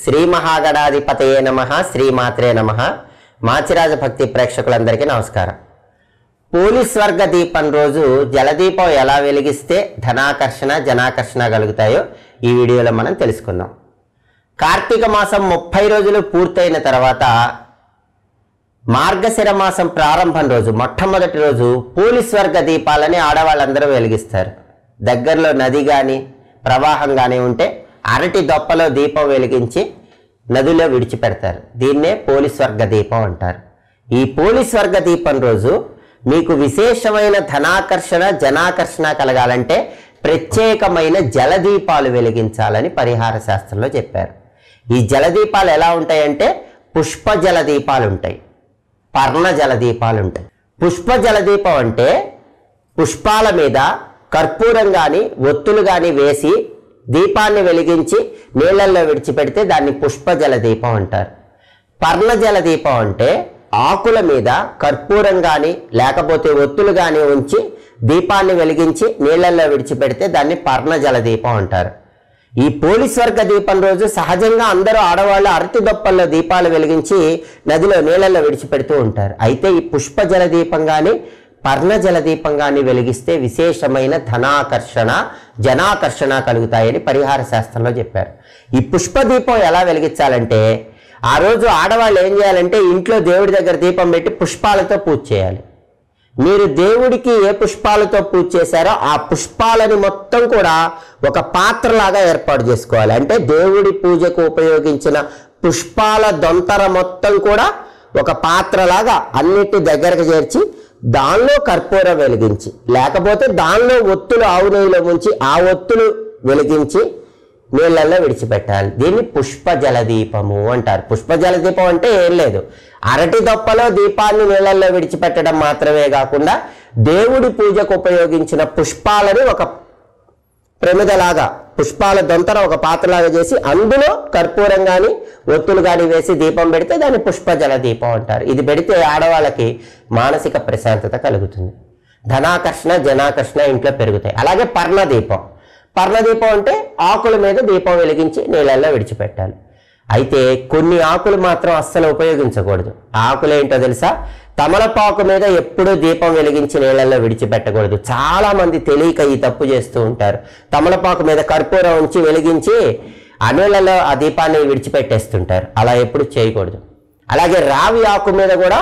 శ్రీ మహాగణాధిపతయే నమ శ్రీమాత్రే నమ మాచిరాజ భక్తి ప్రేక్షకులందరికీ నమస్కారం పోలీస్ వర్గ దీపం రోజు జలదీపం ఎలా వెలిగిస్తే ధనాకర్షణ జనాకర్షణ కలుగుతాయో ఈ వీడియోలో మనం తెలుసుకుందాం కార్తీక మాసం ముప్పై రోజులు పూర్తయిన తర్వాత మార్గశిర మాసం ప్రారంభం రోజు మొట్టమొదటి రోజు పోలీస్ వర్గ దీపాలని ఆడవాళ్ళందరూ వెలిగిస్తారు దగ్గరలో నది కానీ ప్రవాహం కానీ ఉంటే అరటి దొప్పలో దీపం వెలిగించి నదిలో విడిచిపెడతారు దీన్నే పోలీస్ వర్గ దీపం అంటారు ఈ పోలీస్ వర్గ దీపం రోజు మీకు విశేషమైన ధనాకర్షణ జనాకర్షణ కలగాలంటే ప్రత్యేకమైన జలదీపాలు వెలిగించాలని పరిహార శాస్త్రంలో చెప్పారు ఈ జలదీపాలు ఎలా ఉంటాయంటే పుష్ప జలదీపాలు ఉంటాయి పర్ణ జలదీపాలు ఉంటాయి పుష్ప జలదీపం అంటే పుష్పాల మీద కర్పూరం కానీ ఒత్తులు కానీ వేసి దీపాన్ని వెలిగించి నీళ్ళల్లో విడిచిపెడితే దాన్ని పుష్ప జలదీపం అంటారు పర్ణ జలదీపం అంటే ఆకుల మీద కర్పూరం కానీ లేకపోతే ఒత్తులు కానీ ఉంచి దీపాన్ని వెలిగించి నీళ్ళల్లో విడిచిపెడితే దాన్ని పర్ణ జలదీపం అంటారు ఈ పోలీస్ వర్గ దీపం రోజు సహజంగా అందరూ ఆడవాళ్ళు అరటి దొప్పల్లో దీపాలు వెలిగించి నదిలో నీళ్ళల్లో విడిచిపెడుతూ ఉంటారు అయితే ఈ పుష్ప జల దీపం కానీ పర్ణ జల దీపం కానీ వెలిగిస్తే విశేషమైన ధనాకర్షణ జనాకర్షణ కలుగుతాయని పరిహార శాస్త్రంలో చెప్పారు ఈ పుష్ప దీపం ఎలా వెలిగించాలంటే ఆ రోజు ఆడవాళ్ళు ఏం చేయాలంటే ఇంట్లో దేవుడి దగ్గర దీపం పెట్టి పుష్పాలతో పూజ చేయాలి మీరు దేవుడికి ఏ పుష్పాలతో పూజ చేశారో ఆ పుష్పాలని మొత్తం కూడా ఒక పాత్రలాగా ఏర్పాటు చేసుకోవాలి అంటే దేవుడి పూజకు ఉపయోగించిన పుష్పాల దొంతర మొత్తం కూడా ఒక పాత్రలాగా అన్నిటి దగ్గరకు చేర్చి దానిలో కర్పూరం వెలిగించి లేకపోతే దానిలో ఒత్తులు ఆవు నెయ్యిలో ముంచి ఆ ఒత్తులు వెలిగించి నీళ్ళల్లో విడిచిపెట్టాలి దీన్ని పుష్ప జలదీపము అంటారు పుష్ప జలదీపం అంటే ఏం లేదు అరటి దొప్పలో దీపాన్ని నీళ్ళల్లో విడిచిపెట్టడం మాత్రమే కాకుండా దేవుడి పూజకు ఉపయోగించిన పుష్పాలని ఒక ప్రమిదలాగా పుష్పాల దొంతర ఒక పాత్రలాగా చేసి అందులో కర్పూరం కానీ ఒత్తులు కానీ వేసి దీపం పెడితే దాన్ని పుష్ప జల దీపం అంటారు ఇది పెడితే ఆడవాళ్ళకి మానసిక ప్రశాంతత కలుగుతుంది ధనాకర్షణ జనాకర్షణ ఇంట్లో పెరుగుతాయి అలాగే పర్ణ దీపం పర్ణ దీపం అంటే ఆకుల మీద దీపం వెలిగించి నీళ్ళల్లో విడిచిపెట్టాలి అయితే కొన్ని ఆకులు మాత్రం అస్సలు ఉపయోగించకూడదు ఆ ఆకులు ఏంటో తెలుసా తమలపాకు మీద ఎప్పుడూ దీపం వెలిగించి నీళ్ళల్లో విడిచిపెట్టకూడదు చాలా మంది తెలియక ఈ తప్పు చేస్తూ ఉంటారు తమలపాకు మీద కర్పూరం ఉంచి వెలిగించి ఆ నీళ్ళలో ఆ దీపాన్ని విడిచిపెట్టేస్తుంటారు అలా ఎప్పుడు చేయకూడదు అలాగే రావి ఆకు మీద కూడా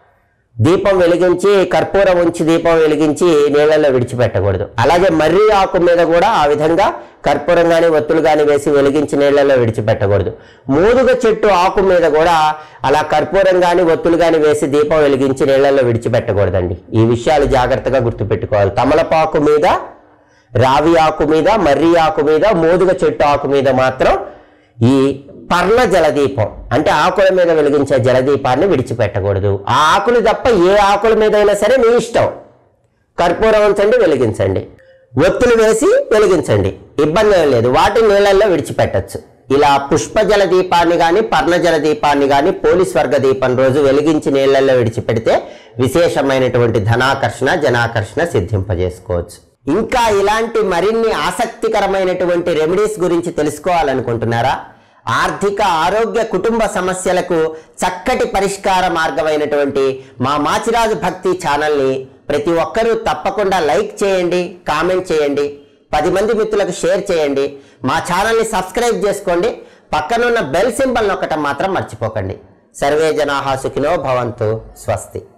దీపం వెలిగించి కర్పూరం ఉంచి దీపం వెలిగించి నీళ్ళల్లో విడిచిపెట్టకూడదు అలాగే మర్రి ఆకు మీద కూడా ఆ విధంగా కర్పూరం కానీ ఒత్తులు కానీ వేసి వెలిగించి నీళ్ళల్లో విడిచిపెట్టకూడదు మూదుగ చెట్టు ఆకు మీద కూడా అలా కర్పూరం కానీ ఒత్తులు కానీ వేసి దీపం వెలిగించి నీళ్ళల్లో విడిచిపెట్టకూడదండి ఈ విషయాలు జాగ్రత్తగా గుర్తుపెట్టుకోవాలి తమలపాకు మీద రావి ఆకు మీద మర్రి ఆకు మీద మోదుగ చెట్టు ఆకు మీద మాత్రం ఈ పర్ణ జలదీపం అంటే ఆకుల మీద వెలిగించే జలదీపాన్ని విడిచిపెట్టకూడదు ఆ ఆకులు తప్ప ఏ ఆకుల మీద అయినా సరే మీ ఇష్టం కర్పూరం ఉంచండి వెలిగించండి ఒత్తులు వేసి వెలిగించండి ఇబ్బంది ఏం లేదు వాటిని నీళ్ళల్లో విడిచిపెట్టచ్చు ఇలా పుష్ప జల దీపాన్ని కానీ పర్ణ జల దీపాన్ని కానీ పోలీస్ వర్గ దీపం రోజు వెలిగించి నీళ్ళల్లో విడిచిపెడితే విశేషమైనటువంటి ధనాకర్షణ జనాకర్షణ సిద్ధింపజేసుకోవచ్చు ఇంకా ఇలాంటి మరిన్ని ఆసక్తికరమైనటువంటి రెమెడీస్ గురించి తెలుసుకోవాలనుకుంటున్నారా ఆర్థిక ఆరోగ్య కుటుంబ సమస్యలకు చక్కటి పరిష్కార మార్గమైనటువంటి మా మాచిరాజు భక్తి ఛానల్ని ప్రతి ఒక్కరూ తప్పకుండా లైక్ చేయండి కామెంట్ చేయండి పది మంది మిత్రులకు షేర్ చేయండి మా ఛానల్ని సబ్స్క్రైబ్ చేసుకోండి పక్కనున్న బెల్ సింబల్ నొక్కటం మాత్రం మర్చిపోకండి సర్వే జనాహా సుఖినో భవంతు స్వస్తి